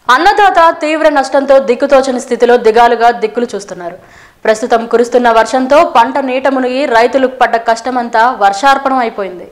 అన్నదాత తీవ్ర నష్టంతో దిక్కుతోచని స్థితిలో దిగాలుగా దిక్కులు చూస్తున్నారు ప్రస్తుతం కురుస్తున్న వర్షంతో పంట నీట మునిగి రైతులకు పడ్డ కష్టమంతా వర్షార్పణం అయిపోయింది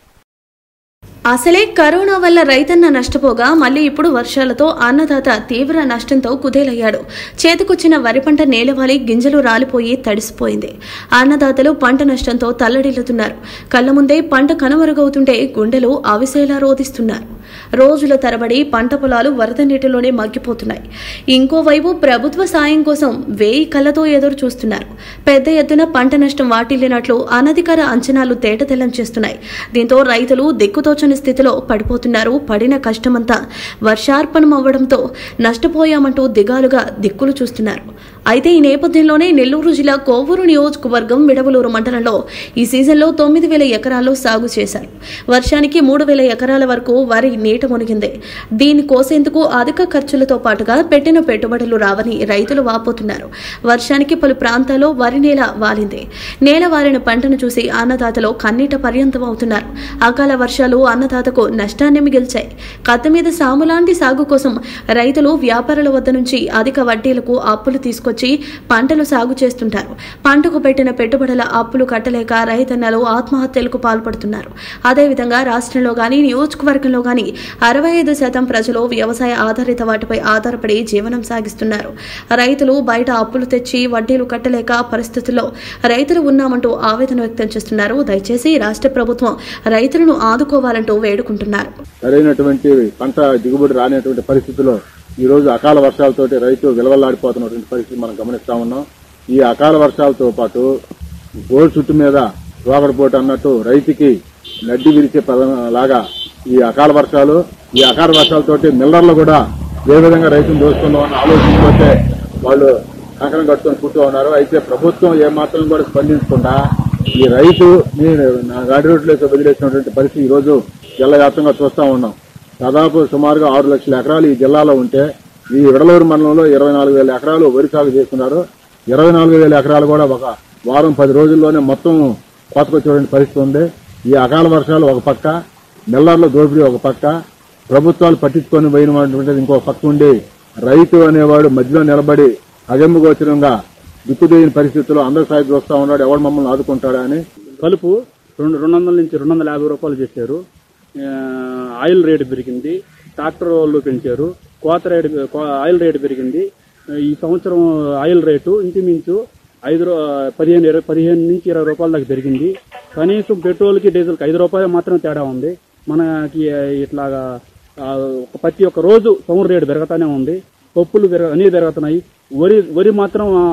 అసలే కరోనా వల్ల రైతన్న నష్టపోగా మళ్ళీ ఇప్పుడు వర్షాలతో అన్నదాత తీవ్ర నష్టంతో కుదేలయ్యాడు చేతికొచ్చిన వరి పంట నేలవాలి గింజలు రాలిపోయి తడిసిపోయింది అన్నదాతలు పంట నష్టంతో తల్లడిల్లుతున్నారు కళ్ళ ముందే పంట కనుమరుగవుతుంటే గుండెలు అవిసేలా రోధిస్తున్నారు రోజుల తరబడి పంట పొలాలు వరద నీటిలోనే మగ్గిపోతున్నాయి ఇంకోవైపు ప్రభుత్వ సాయం కోసం వేయి కళ్ళతో ఎదురు చూస్తున్నారు పెద్ద ఎత్తున పంట నష్టం వాటిల్లినట్లు అనధికార అంచనాలు తేటతెల్లం చేస్తున్నాయి దీంతో రైతులు దిక్కుతోచని స్థితిలో పడిపోతున్నారు పడిన కష్టమంతా వర్షార్పణం అవ్వడంతో నష్టపోయామంటూ దిగాలుగా దిక్కులు చూస్తున్నారు అయితే ఈ నేపథ్యంలోనే నెల్లూరు జిల్లా కోవూరు నియోజకవర్గం విడవలూరు మండలంలో ఈ సీజన్లో తొమ్మిది వేల ఎకరాల్లో సాగు చేశారు వర్షానికి మూడు వేల ఎకరాల వరకు వరి నీట మునిగింది దీన్ని కోసేందుకు అధిక ఖర్చులతో పాటుగా పెట్టిన పెట్టుబడులు రావని రైతులు వాపోతున్నారు వర్షానికి పలు ప్రాంతాల్లో వరి నేల వాలింది నేల వారిన పంటను చూసి అన్నదాతలు కన్నీట పర్యంతం అవుతున్నారు అకాల వర్షాలు అన్నదాతకు నష్టాన్ని మిగిల్చాయి కత్త మీద సాములాంటి సాగు కోసం రైతులు వ్యాపారుల వద్ద నుంచి అధిక వడ్డీలకు అప్పులు తీసుకొచ్చి పంటలు సాగు చేస్తుంటారు పంటకు పెట్టిన పెట్టుబడుల అప్పులు కట్టలేక రైతన్నలు ఆత్మహత్యలకు పాల్పడుతున్నారు అదేవిధంగా రాష్ట్రంలో గాని నియోజకవర్గంలో గాని అరవై ఐదు శాతం ప్రజలు వ్యవసాయ ఆధారిత వాటిపై ఆధారపడి జీవనం సాగిస్తున్నారు రైతులు బయట అప్పులు తెచ్చి వడ్డీలు కట్టలేక పరిస్థితుల్లో రైతులు ఉన్నామంటూ ఆవేదన వ్యక్తం చేస్తున్నారు దయచేసి రాష్ట్ర ప్రభుత్వం రైతులను ఆదుకోవాలంటూ వేడుకుంటున్నారు సరైనటువంటి పంట దిగుబడి రానటువంటి పరిస్థితుల్లో ఈ రోజు అకాల వర్షాలతోటి రైతు విలవల్లాడిపోతున్నటువంటి పరిస్థితి మనం గమనిస్తా ఉన్నాం ఈ అకాల వర్షాలతో పాటు గోల్ చుట్టు మీద రోగడపోటు అన్నట్టు రైతుకి నడ్డి విరిచే పదం లాగా ఈ అకాల వర్షాలు ఈ అకాల వర్షాలతోటి మిల్లర్లు కూడా ఏ విధంగా రైతును దోసుకుందామని ఆలోచించకపోతే వాళ్ళు కంకణం కట్టుకొని కూర్చో ఉన్నారు అయితే ప్రభుత్వం ఏ మాత్రం కూడా స్పందించకుండా ఈ రైతు నా గాడి రోడ్లో వదిలేసినటువంటి పరిస్థితి ఈ రోజు జిల్లా వ్యాప్తంగా చూస్తా ఉన్నాం దాదాపు సుమారుగా ఆరు లక్షల ఎకరాలు ఈ జిల్లాలో ఉంటే ఈ విడలూరు మండలంలో ఇరవై నాలుగు వేల ఎకరాలు వరి సాగు చేస్తున్నారు ఇరవై నాలుగు వేల ఎకరాలు కూడా ఒక వారం పది రోజుల్లోనే మొత్తం కోతకొచ్చేటువంటి పరిస్థితి ఉంది ఈ అకాల వర్షాలు ఒక పక్క మిల్లర్ల దోపిడీ ఒక పక్క ప్రభుత్వాలు పట్టించుకొని పోయినటువంటిది ఇంకో పక్క ఉండి రైతు అనేవాడు మధ్యలో నిలబడి అజంబగోచరంగా దిక్కుదేయని పరిస్థితుల్లో అందరి సాయి చూస్తా ఉన్నాడు ఎవడు మమ్మల్ని ఆదుకుంటాడా అని కలుపు రెండు రెండు వందల నుంచి రెండు వందల యాభై రూపాయలు చేశారు ఆ, ఆయిల్ రేటు పెరిగింది ట్రాక్టర్ వాళ్ళు పెంచారు కోత రేటు కో- ఆయిల్ రేటు పెరిగింది ఈ సంవత్సరం ఆయిల్ రేటు ఇంచుమించు ఐదు రూ- పదిహేను ఇరవై పదిహేను నుంచి ఇరవై రూపాయల దాకా పెరిగింది కనీసం పెట్రోల్కి డీజిల్కి ఐదు రూపాయలు మాత్రమే తేడా ఉంది మనకి ఇట్లాగా ఆ, ఒక ప్రతి ఒక్క రోజు సౌర రేటు పెరుగుతానే ఉంది పప్పులు పెరగ అన్నీ పెరుగుతున్నాయి వరి వరి మాత్రం ఆ,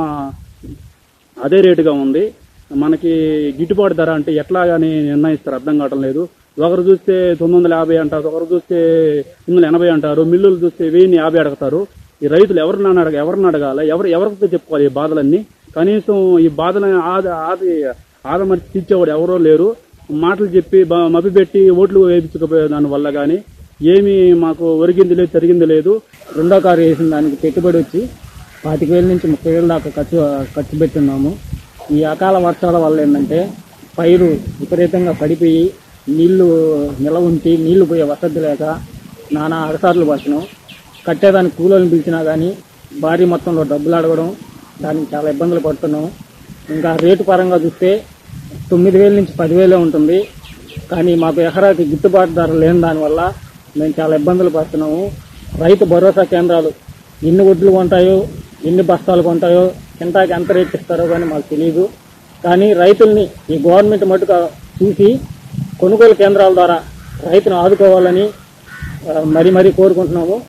అదే రేటుగా ఉంది మనకి గిట్టుబాటు ధర అంటే ఎట్లాగాని నిర్ణయిస్తారు అర్థం కావటం లేదు ఒకరు చూస్తే తొమ్మిది వందల యాభై అంటారు ఒకరు చూస్తే ఎనిమిది వందల ఎనభై అంటారు మిల్లులు చూస్తే వెయ్యిని యాభై అడుగుతారు ఈ రైతులు ఎవరిని అడగ ఎవరిని అడగాలి ఎవరు ఎవరితో చెప్పుకోవాలి ఈ బాధలన్నీ కనీసం ఈ బాధలని ఆది ఆది ఆదమర్చి తీర్చేవాడు ఎవరో లేరు మాటలు చెప్పి బ- మభ్యపెట్టి ఓట్లు వేయించకపోయే దాని వల్ల కానీ ఏమీ మాకు ఒరిగింది లేదు జరిగింది లేదు రెండో కారు వేసిన దానికి పెట్టుబడి వచ్చి పాతిక వేల నుంచి ముప్పై వేల దాకా ఖర్చు ఖర్చు పెట్టున్నాము ఈ అకాల వర్షాల వల్ల ఏంటంటే పైరు విపరీతంగా పడిపోయి నీళ్లు నిలవ ఉంచి నీళ్లు పోయే వసతి లేక నానా అగసార్లు పడుతున్నాం కట్టేదానికి కూలీలను పిలిచినా కానీ భారీ మొత్తంలో డబ్బులు అడగడం దానికి చాలా ఇబ్బందులు పడుతున్నాం ఇంకా రేటు పరంగా చూస్తే తొమ్మిది వేల నుంచి పదివేలే ఉంటుంది కానీ మాకు ఎకరాకి గిట్టుబాటు ధర లేని దానివల్ల మేము చాలా ఇబ్బందులు పడుతున్నాము రైతు భరోసా కేంద్రాలు ఎన్ని ఒడ్లు కొంటాయో ఎన్ని బస్తాలు కొంటాయో కింటాకి ఎంత రేట్ ఇస్తారో కానీ మాకు తెలియదు కానీ రైతుల్ని ఈ గవర్నమెంట్ మటుగా చూసి కొనుగోలు కేంద్రాల ద్వారా రైతును ఆదుకోవాలని ఆ, మరీ మరీ కోరుకుంటున్నాము